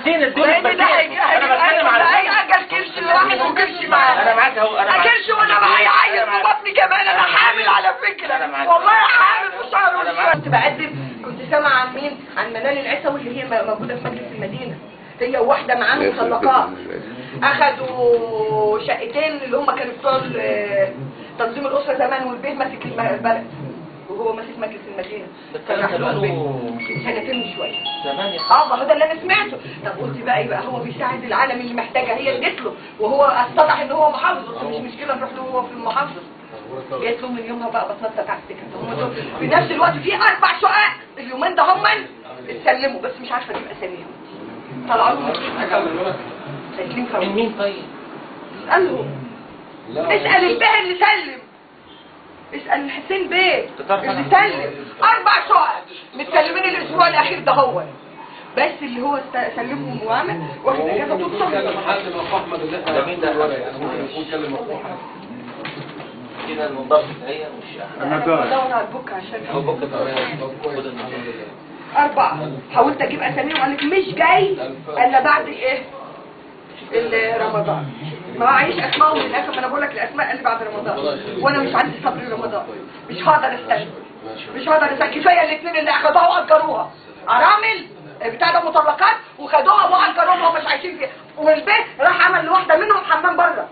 فين الدول لان ده هيجي انا بتكلم على هيجي اجل كرش واحد وكرش معاه انا معاك اهو انا معاك كرش وانا معايا عيل في بطني كمان انا حامل على فكره أنا معاك. والله حامل في شهر أنا ونص. معاك. كنت بقدم كنت سامعه عن مين عن منال العسوي اللي هي موجوده في مجلس المدينه هي وواحده معاها مطلقات اخدوا شقتين اللي هم كانوا بتوع ال- تنظيم الاسره زمان والبيه ماسك الم- البلد وهو ماسك مجلس المدينه كان راح له البيت. من سنتين وشويه زمان يا اه ما هو ده اللي انا سمعته طب قلت بقى يبقى هو بيساعد العالم اللي محتاجه هي ادت له وهو اتضح ان هو محافظ بس مش مشكله نروح له هو في المحافظه جيت له من يومها بقى بتنطط على السكه هم دول في نفس الوقت في اربع شقق اليومين ده هم اتسلموا بس مش عارفه اجيب اساميهم طلعوا لهم ساكنين من فوق مين طيب؟ اسالهم اسال البيه اللي سلم اسال حسين بيه تطرح اللي أنا. سلم اربع شقق متسلمين الاسبوع الاخير ده هو بس اللي هو است- سلمهم وعمل واخد اجازه طول الشهر حد من اخو احمد اللي ده مين ده؟ يكون كلم اخوه كده المنظر هي مش انا بدور على البوك عشان هو بكره خد المنظر أربعة حاولت أجيب أساميهم قال لك مش جاي إلا بعد إيه؟ ال- رمضان ما معيش أسمائهم للأسف أنا بقول لك الأسماء اللي بعد رمضان وأنا مش عندي صبر رمضان مش هقدر أستنى مش هقدر أستنى كفاية الاثنين اللي أخدوها وأجروها أرامل بتاع ده مطلقات وخدوها وأجروها وهم مش عايشين فيها والبيت راح عمل لواحدة منهم حمام بره